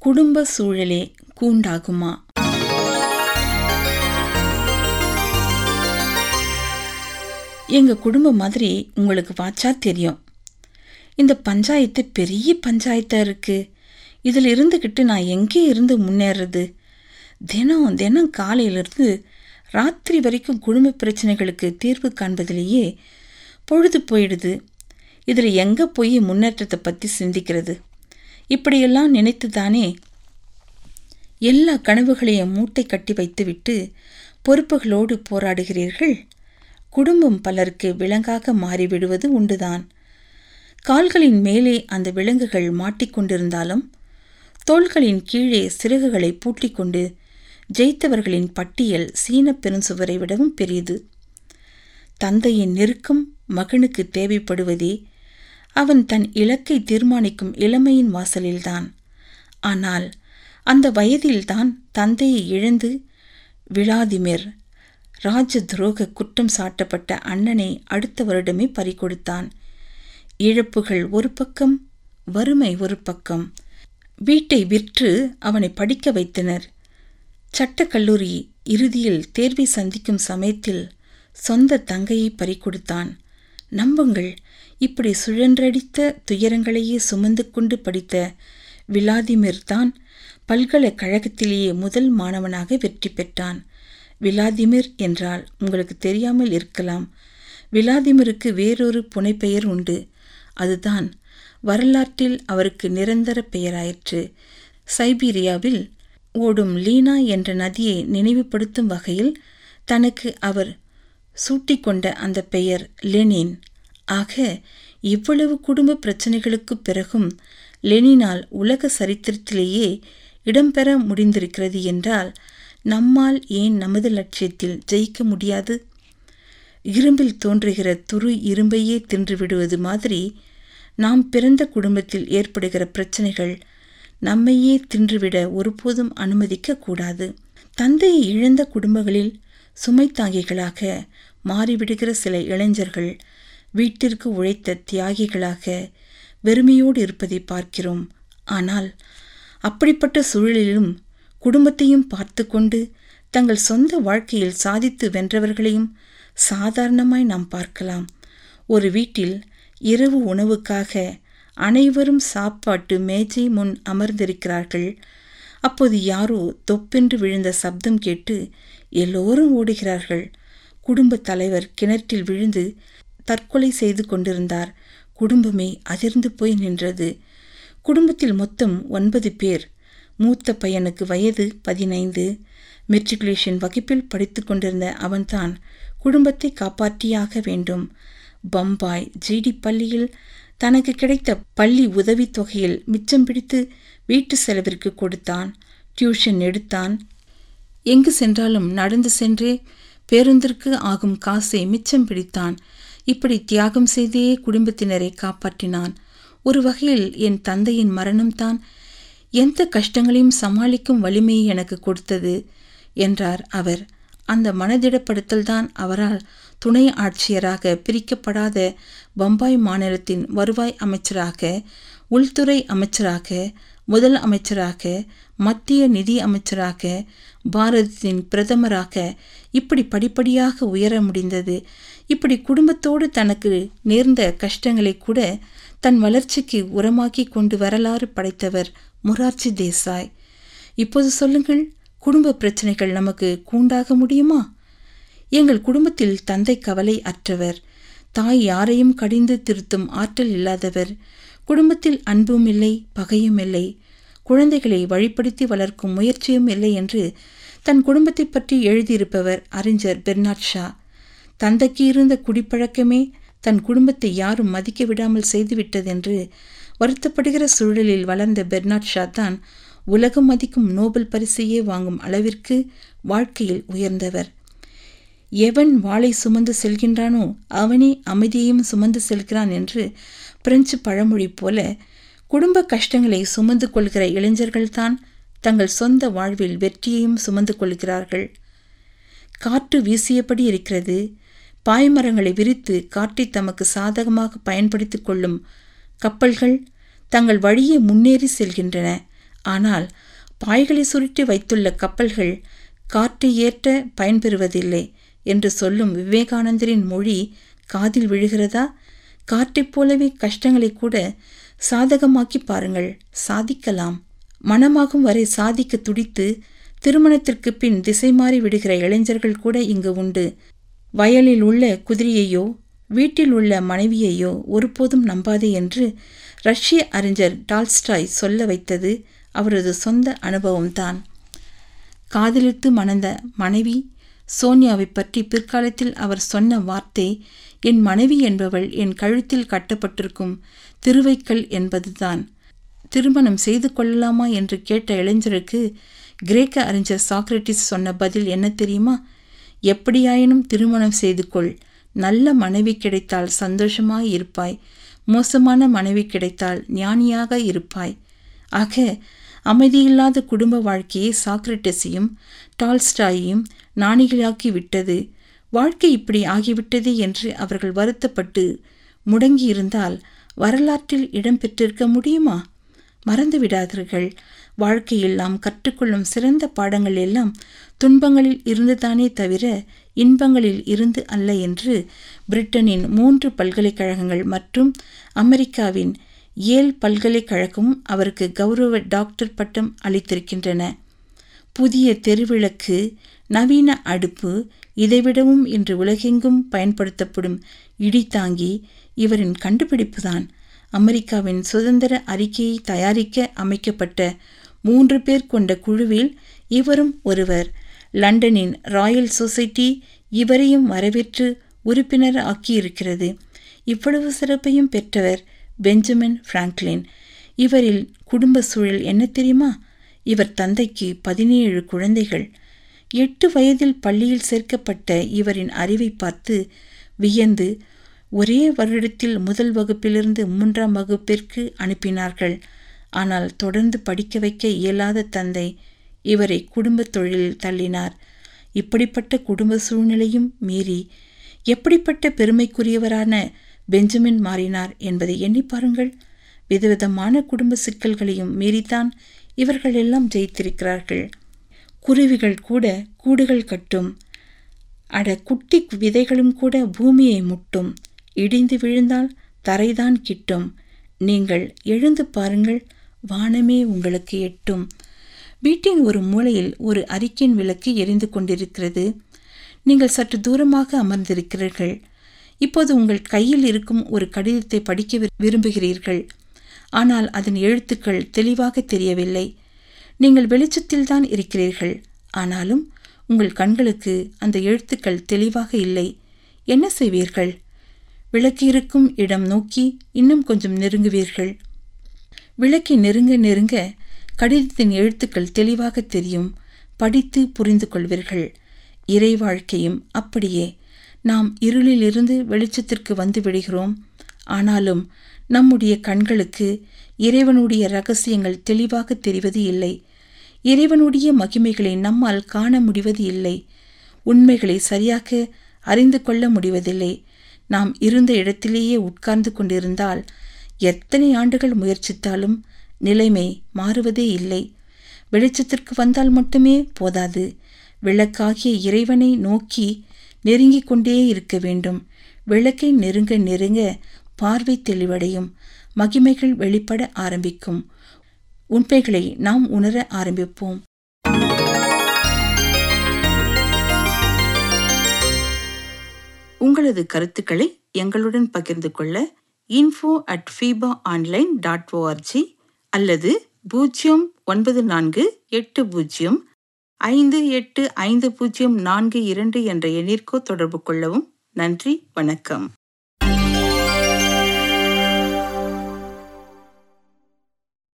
குடும்ப சூழலே கூண்டாகுமா எங்க குடும்பம் மாதிரி உங்களுக்கு வாச்சா தெரியும் இந்த பஞ்சாயத்து பெரிய பஞ்சாயத்தா இருக்கு இதில் இருந்துக்கிட்டு நான் எங்கே இருந்து முன்னேறது தினம் தினம் காலையிலிருந்து ராத்திரி வரைக்கும் குடும்ப பிரச்சனைகளுக்கு தீர்வு காண்பதிலேயே பொழுது போயிடுது இதில் எங்கே போய் முன்னேற்றத்தை பற்றி சிந்திக்கிறது இப்படியெல்லாம் நினைத்து தானே எல்லா கனவுகளையும் மூட்டை கட்டி வைத்துவிட்டு பொறுப்புகளோடு போராடுகிறீர்கள் குடும்பம் பலருக்கு விலங்காக மாறிவிடுவது உண்டுதான் கால்களின் மேலே அந்த விலங்குகள் மாட்டிக்கொண்டிருந்தாலும் தோள்களின் கீழே சிறகுகளை பூட்டிக்கொண்டு ஜெயித்தவர்களின் பட்டியல் சீன பெருஞ்சுவரை விடவும் பெரியது தந்தையின் நெருக்கம் மகனுக்கு தேவைப்படுவதே அவன் தன் இலக்கை தீர்மானிக்கும் இளமையின் வாசலில்தான் ஆனால் அந்த வயதில்தான் தந்தையை இழந்து விளாதிமிர் ராஜ துரோக குற்றம் சாட்டப்பட்ட அண்ணனை அடுத்த வருடமே பறிகொடுத்தான் இழப்புகள் ஒரு பக்கம் வறுமை ஒரு பக்கம் வீட்டை விற்று அவனை படிக்க வைத்தனர் சட்டக்கல்லூரி இறுதியில் தேர்வை சந்திக்கும் சமயத்தில் சொந்த தங்கையை பறிகொடுத்தான் நம்புங்கள் இப்படி சுழன்றடித்த துயரங்களையே சுமந்து கொண்டு படித்த விளாதிமிர் தான் பல்கலைக்கழகத்திலேயே முதல் மாணவனாக வெற்றி பெற்றான் விளாதிமிர் என்றால் உங்களுக்கு தெரியாமல் இருக்கலாம் விளாதிமிருக்கு வேறொரு புனைப்பெயர் உண்டு அதுதான் வரலாற்றில் அவருக்கு நிரந்தர பெயராயிற்று சைபீரியாவில் ஓடும் லீனா என்ற நதியை நினைவுபடுத்தும் வகையில் தனக்கு அவர் சூட்டிக்கொண்ட அந்த பெயர் லெனின் ஆக இவ்வளவு குடும்ப பிரச்சனைகளுக்கு பிறகும் லெனினால் உலக சரித்திரத்திலேயே இடம்பெற முடிந்திருக்கிறது என்றால் நம்மால் ஏன் நமது லட்சியத்தில் ஜெயிக்க முடியாது இரும்பில் தோன்றுகிற துரு இரும்பையே தின்றுவிடுவது மாதிரி நாம் பிறந்த குடும்பத்தில் ஏற்படுகிற பிரச்சனைகள் நம்மையே தின்றுவிட ஒருபோதும் அனுமதிக்க கூடாது தந்தையை இழந்த குடும்பங்களில் சுமை தாங்கிகளாக மாறிவிடுகிற சில இளைஞர்கள் வீட்டிற்கு உழைத்த தியாகிகளாக வெறுமையோடு இருப்பதை பார்க்கிறோம் ஆனால் அப்படிப்பட்ட சூழலிலும் குடும்பத்தையும் பார்த்து கொண்டு தங்கள் சொந்த வாழ்க்கையில் சாதித்து வென்றவர்களையும் சாதாரணமாய் நாம் பார்க்கலாம் ஒரு வீட்டில் இரவு உணவுக்காக அனைவரும் சாப்பாட்டு மேஜை முன் அமர்ந்திருக்கிறார்கள் அப்போது யாரோ தொப்பென்று விழுந்த சப்தம் கேட்டு எல்லோரும் ஓடுகிறார்கள் குடும்ப தலைவர் கிணற்றில் விழுந்து தற்கொலை செய்து கொண்டிருந்தார் குடும்பமே அதிர்ந்து போய் நின்றது குடும்பத்தில் மொத்தம் ஒன்பது பேர் மூத்த பையனுக்கு வயது பதினைந்து மெட்ரிகுலேஷன் வகுப்பில் படித்து கொண்டிருந்த அவன்தான் குடும்பத்தை காப்பாற்றியாக வேண்டும் பம்பாய் ஜிடி பள்ளியில் தனக்கு கிடைத்த பள்ளி உதவித் தொகையில் மிச்சம் பிடித்து வீட்டு செலவிற்கு கொடுத்தான் டியூஷன் எடுத்தான் எங்கு சென்றாலும் நடந்து சென்றே பேருந்திற்கு ஆகும் காசை மிச்சம் பிடித்தான் இப்படி தியாகம் செய்தே குடும்பத்தினரை காப்பாற்றினான் ஒரு வகையில் என் தந்தையின் மரணம்தான் எந்த கஷ்டங்களையும் சமாளிக்கும் வலிமையை எனக்கு கொடுத்தது என்றார் அவர் அந்த மனதிடப்படுத்தல்தான் அவரால் துணை ஆட்சியராக பிரிக்கப்படாத பம்பாய் மாநிலத்தின் வருவாய் அமைச்சராக உள்துறை அமைச்சராக முதல் அமைச்சராக மத்திய நிதி அமைச்சராக பாரதத்தின் பிரதமராக இப்படி படிப்படியாக உயர முடிந்தது இப்படி குடும்பத்தோடு தனக்கு நேர்ந்த கஷ்டங்களை கூட தன் வளர்ச்சிக்கு உரமாக்கி கொண்டு வரலாறு படைத்தவர் முரார்ஜி தேசாய் இப்போது சொல்லுங்கள் குடும்ப பிரச்சனைகள் நமக்கு கூண்டாக முடியுமா எங்கள் குடும்பத்தில் தந்தை கவலை அற்றவர் தாய் யாரையும் கடிந்து திருத்தும் ஆற்றல் இல்லாதவர் குடும்பத்தில் அன்பும் இல்லை பகையும் இல்லை குழந்தைகளை வழிப்படுத்தி வளர்க்கும் முயற்சியும் இல்லை என்று தன் குடும்பத்தை பற்றி எழுதியிருப்பவர் அறிஞர் பெர்னாட் ஷா தந்தைக்கு இருந்த குடிப்பழக்கமே தன் குடும்பத்தை யாரும் மதிக்க விடாமல் செய்துவிட்டதென்று வருத்தப்படுகிற சூழலில் வளர்ந்த பெர்னாட் ஷா தான் உலகம் மதிக்கும் நோபல் பரிசையே வாங்கும் அளவிற்கு வாழ்க்கையில் உயர்ந்தவர் எவன் வாளை சுமந்து செல்கின்றானோ அவனே அமைதியையும் சுமந்து செல்கிறான் என்று பிரெஞ்சு பழமொழி போல குடும்ப கஷ்டங்களை சுமந்து கொள்கிற இளைஞர்கள்தான் தங்கள் சொந்த வாழ்வில் வெற்றியையும் சுமந்து கொள்கிறார்கள் காற்று வீசியபடி இருக்கிறது பாய்மரங்களை விரித்து காற்றை தமக்கு சாதகமாக பயன்படுத்திக் கொள்ளும் கப்பல்கள் தங்கள் வழியே முன்னேறி செல்கின்றன ஆனால் பாய்களை சுருட்டி வைத்துள்ள கப்பல்கள் காற்று ஏற்ற பயன்பெறுவதில்லை என்று சொல்லும் விவேகானந்தரின் மொழி காதில் விழுகிறதா காற்றைப் போலவே கஷ்டங்களை கூட சாதகமாக்கி பாருங்கள் சாதிக்கலாம் மனமாகும் வரை சாதிக்க துடித்து திருமணத்திற்கு பின் திசை மாறி விடுகிற இளைஞர்கள் கூட இங்கு உண்டு வயலில் உள்ள குதிரையையோ வீட்டில் உள்ள மனைவியையோ ஒருபோதும் நம்பாதே என்று ரஷ்ய அறிஞர் டால்ஸ்டாய் சொல்ல வைத்தது அவரது சொந்த அனுபவம்தான் காதலித்து மணந்த மனைவி சோனியாவை பற்றி பிற்காலத்தில் அவர் சொன்ன வார்த்தை என் மனைவி என்பவள் என் கழுத்தில் கட்டப்பட்டிருக்கும் திருவைக்கல் என்பதுதான் திருமணம் செய்து கொள்ளலாமா என்று கேட்ட இளைஞருக்கு கிரேக்க அறிஞர் சாக்ரட்டிஸ் சொன்ன பதில் என்ன தெரியுமா எப்படியாயினும் திருமணம் செய்து கொள் நல்ல மனைவி கிடைத்தால் சந்தோஷமாய் இருப்பாய் மோசமான மனைவி கிடைத்தால் ஞானியாக இருப்பாய் ஆக அமைதியில்லாத குடும்ப வாழ்க்கையை சாக்ரட்டிஸையும் டால்ஸ்டாயையும் நாணிகளாக்கி விட்டது வாழ்க்கை இப்படி ஆகிவிட்டதே என்று அவர்கள் வருத்தப்பட்டு முடங்கியிருந்தால் வரலாற்றில் இடம் பெற்றிருக்க முடியுமா மறந்து விடாதீர்கள் வாழ்க்கையில் நாம் கற்றுக்கொள்ளும் சிறந்த பாடங்கள் எல்லாம் துன்பங்களில் இருந்துதானே தவிர இன்பங்களில் இருந்து அல்ல என்று பிரிட்டனின் மூன்று பல்கலைக்கழகங்கள் மற்றும் அமெரிக்காவின் ஏல் பல்கலைக்கழகம் அவருக்கு கௌரவ டாக்டர் பட்டம் அளித்திருக்கின்றன புதிய தெருவிளக்கு நவீன அடுப்பு இதைவிடவும் இன்று உலகெங்கும் பயன்படுத்தப்படும் இடித்தாங்கி இவரின் கண்டுபிடிப்புதான் அமெரிக்காவின் சுதந்திர அறிக்கையை தயாரிக்க அமைக்கப்பட்ட மூன்று பேர் கொண்ட குழுவில் இவரும் ஒருவர் லண்டனின் ராயல் சொசைட்டி இவரையும் வரவேற்று உறுப்பினர் ஆக்கியிருக்கிறது இவ்வளவு சிறப்பையும் பெற்றவர் பெஞ்சமின் பிராங்க்லின் இவரில் குடும்ப சூழல் என்ன தெரியுமா இவர் தந்தைக்கு பதினேழு குழந்தைகள் எட்டு வயதில் பள்ளியில் சேர்க்கப்பட்ட இவரின் அறிவை பார்த்து வியந்து ஒரே வருடத்தில் முதல் வகுப்பிலிருந்து மூன்றாம் வகுப்பிற்கு அனுப்பினார்கள் ஆனால் தொடர்ந்து படிக்க வைக்க இயலாத தந்தை இவரை குடும்ப தொழிலில் தள்ளினார் இப்படிப்பட்ட குடும்ப சூழ்நிலையும் மீறி எப்படிப்பட்ட பெருமைக்குரியவரான பெஞ்சமின் மாறினார் என்பதை எண்ணி பாருங்கள் விதவிதமான குடும்ப சிக்கல்களையும் மீறித்தான் இவர்கள் எல்லாம் ஜெயித்திருக்கிறார்கள் குருவிகள் கூட கூடுகள் கட்டும் அட குட்டி விதைகளும் கூட பூமியை முட்டும் இடிந்து விழுந்தால் தரைதான் கிட்டும் நீங்கள் எழுந்து பாருங்கள் வானமே உங்களுக்கு எட்டும் வீட்டின் ஒரு மூலையில் ஒரு அறிக்கையின் விளக்கு எரிந்து கொண்டிருக்கிறது நீங்கள் சற்று தூரமாக அமர்ந்திருக்கிறீர்கள் இப்போது உங்கள் கையில் இருக்கும் ஒரு கடிதத்தை படிக்க விரும்புகிறீர்கள் ஆனால் அதன் எழுத்துக்கள் தெளிவாக தெரியவில்லை நீங்கள் வெளிச்சத்தில் தான் இருக்கிறீர்கள் ஆனாலும் உங்கள் கண்களுக்கு அந்த எழுத்துக்கள் தெளிவாக இல்லை என்ன செய்வீர்கள் விளக்கு இருக்கும் இடம் நோக்கி இன்னும் கொஞ்சம் நெருங்குவீர்கள் விளக்கை நெருங்க நெருங்க கடிதத்தின் எழுத்துக்கள் தெளிவாக தெரியும் படித்து புரிந்து கொள்வீர்கள் இறை வாழ்க்கையும் அப்படியே நாம் இருளிலிருந்து வெளிச்சத்திற்கு வந்து விடுகிறோம் ஆனாலும் நம்முடைய கண்களுக்கு இறைவனுடைய ரகசியங்கள் தெளிவாக தெரிவது இல்லை இறைவனுடைய மகிமைகளை நம்மால் காண முடிவது இல்லை உண்மைகளை சரியாக அறிந்து கொள்ள முடிவதில்லை நாம் இருந்த இடத்திலேயே உட்கார்ந்து கொண்டிருந்தால் எத்தனை ஆண்டுகள் முயற்சித்தாலும் நிலைமை மாறுவதே இல்லை வெளிச்சத்திற்கு வந்தால் மட்டுமே போதாது விளக்காகிய இறைவனை நோக்கி நெருங்கிக் கொண்டே இருக்க வேண்டும் விளக்கை நெருங்க நெருங்க பார்வை தெளிவடையும் மகிமைகள் வெளிப்பட ஆரம்பிக்கும் உண்மைகளை நாம் உணர ஆரம்பிப்போம் உங்களது கருத்துக்களை எங்களுடன் பகிர்ந்து கொள்ள info at FEBA online dot org அல்லது பூஜ்ஜியம் ஒன்பது நான்கு எட்டு பூஜ்ஜியம் ஐந்து எட்டு ஐந்து பூஜ்ஜியம் நான்கு இரண்டு என்ற எண்ணிற்கோ தொடர்பு கொள்ளவும் நன்றி வணக்கம்